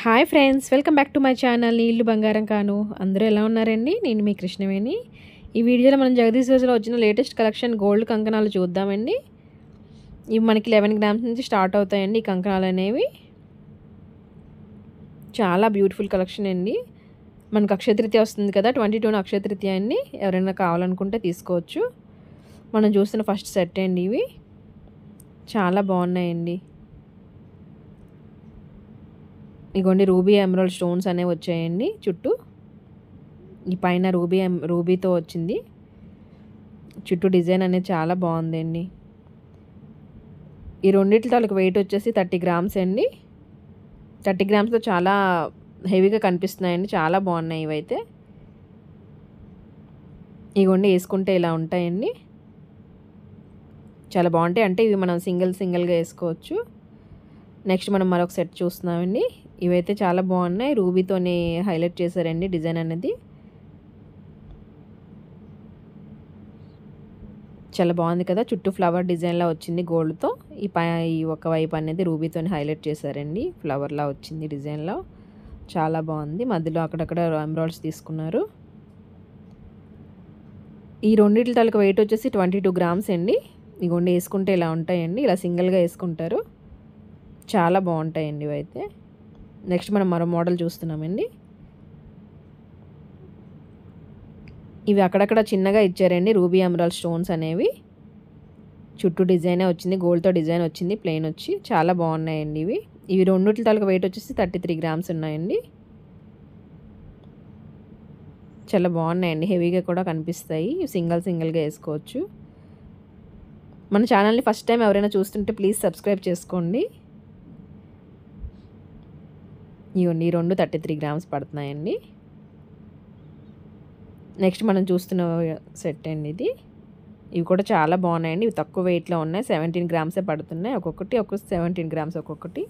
hi friends welcome back to my channel నీళ్ళు బంగారం కాను అందరూ ఎలా ఉన్నారండి నేను మీ కృష్ణవేణి ఈ వీడియోలో మనం జగదీష్ రోజులో వచ్చిన లేటెస్ట్ కలెక్షన్ గోల్డ్ కంకణాలు చూద్దామండి ఇవి మనకి లెవెన్ గ్రామ్స్ నుంచి స్టార్ట్ అవుతాయండి ఈ కంకణాలు అనేవి చాలా బ్యూటిఫుల్ కలెక్షన్ అండి మనకు అక్షయతృతీయ వస్తుంది కదా ట్వంటీ టూన అక్షయతృతీయ అండి ఎవరైనా కావాలనుకుంటే తీసుకోవచ్చు మనం చూస్తున్న ఫస్ట్ సెట్ అండి ఇవి చాలా బాగున్నాయండి ఇగోండి రూబీ ఎమరాల్డ్ స్టోన్స్ అనేవి వచ్చాయండి చుట్టూ ఈ పైన రూబీ ఎం రూబీతో వచ్చింది చుట్టూ డిజైన్ అనేది చాలా బాగుందండి ఈ రెండింటి తాలూకు వెయిట్ వచ్చేసి థర్టీ గ్రామ్స్ అండి థర్టీ గ్రామ్స్లో చాలా హెవీగా కనిపిస్తున్నాయండి చాలా బాగున్నాయి ఇవైతే ఇగోండి వేసుకుంటే ఇలా ఉంటాయండి చాలా బాగుంటాయి అంటే ఇవి మనం సింగిల్ సింగిల్గా వేసుకోవచ్చు నెక్స్ట్ మనం మరొక సెట్ చూస్తున్నామండి ఇవైతే చాలా బాగున్నాయి రూబీతోనే హైలైట్ చేశారండి డిజైన్ అనేది చాలా బాగుంది కదా చుట్టూ ఫ్లవర్ డిజైన్లా వచ్చింది గోల్డ్తో ఈ పై ఈ ఒక వైపు అనేది రూబీతో హైలైట్ చేశారండి ఫ్లవర్లా వచ్చింది డిజైన్లో చాలా బాగుంది మధ్యలో అక్కడక్కడ ఎంబ్రాయిడ్స్ తీసుకున్నారు ఈ రెండింటి తాలూకు వెయిట్ వచ్చేసి ట్వంటీ టూ గ్రామ్స్ అండి ఇగోండి వేసుకుంటే ఇలా ఉంటాయండి ఇలా సింగిల్గా వేసుకుంటారు చాలా బాగుంటాయండి ఇవైతే నెక్స్ట్ మనం మరో మోడల్ చూస్తున్నామండి ఇవి అక్కడక్కడ చిన్నగా ఇచ్చారండి రూబీ ఎమరాల్ స్టోన్స్ అనేవి చుట్టూ డిజైనే వచ్చింది గోల్డ్తో డిజైన్ వచ్చింది ప్లెయిన్ వచ్చి చాలా బాగున్నాయండి ఇవి ఇవి రెండుట్ల తాలూకు వెయిట్ వచ్చేసి థర్టీ త్రీ గ్రామ్స్ ఉన్నాయండి చాలా బాగున్నాయండి హెవీగా కూడా కనిపిస్తాయి సింగిల్ సింగిల్గా వేసుకోవచ్చు మన ఛానల్ని ఫస్ట్ టైం ఎవరైనా చూస్తుంటే ప్లీజ్ సబ్స్క్రైబ్ చేసుకోండి ఇవ్వండి ఈ రెండు థర్టీ త్రీ గ్రామ్స్ పడుతున్నాయండి నెక్స్ట్ మనం చూస్తున్న సెట్ అండి ఇది ఇవి కూడా చాలా బాగున్నాయండి ఇవి తక్కువ వెయిట్లో ఉన్నాయి సెవెంటీన్ గ్రామ్సే పడుతున్నాయి ఒక్కొక్కటి ఒక్కొక్క సెవెంటీన్ గ్రామ్స్ ఒక్కొక్కటి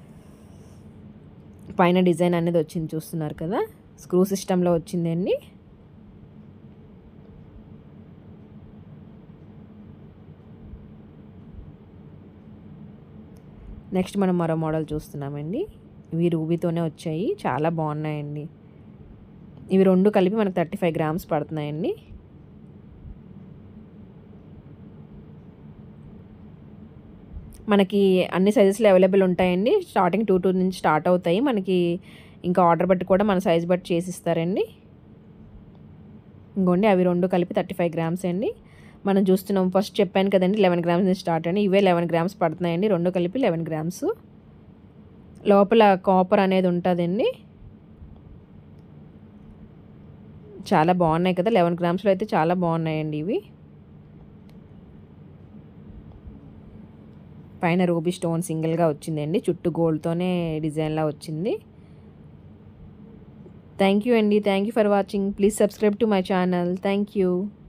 పైన డిజైన్ అనేది వచ్చింది చూస్తున్నారు కదా స్క్రూ సిస్టంలో వచ్చిందండి నెక్స్ట్ మనం మరో మోడల్ చూస్తున్నామండి ఇవి రూబీతోనే వచ్చాయి చాలా బాగున్నాయండి ఇవి రెండు కలిపి మనకు థర్టీ ఫైవ్ గ్రామ్స్ పడుతున్నాయండి మనకి అన్ని సైజెస్లో అవైలబుల్ ఉంటాయండి స్టార్టింగ్ టూ టూ నుంచి స్టార్ట్ అవుతాయి మనకి ఇంకా ఆర్డర్ బట్టి కూడా మన సైజ్ బట్టి చేసిస్తారండి ఇంకోండి అవి రెండు కలిపి థర్టీ ఫైవ్ గ్రామ్స్ అండి మనం చూస్తున్నాం ఫస్ట్ చెప్పాను కదండి లెవెన్ గ్రామ్స్ నుంచి స్టార్ట్ అండి ఇవే లెవెన్ గ్రామ్స్ పడుతున్నాయండి రెండు కలిపి లెవెన్ గ్రామ్స్ లోపల కాపర్ అనేది ఉంటుందండి చాలా బాగున్నాయి కదా లెవెన్ గ్రామ్స్లో అయితే చాలా బాగున్నాయండి ఇవి పైన రూబీ స్టోన్ సింగిల్గా వచ్చిందండి చుట్టూ గోల్డ్తోనే డిజైన్లా వచ్చింది థ్యాంక్ యూ అండి thank you for watching please subscribe to my channel thank you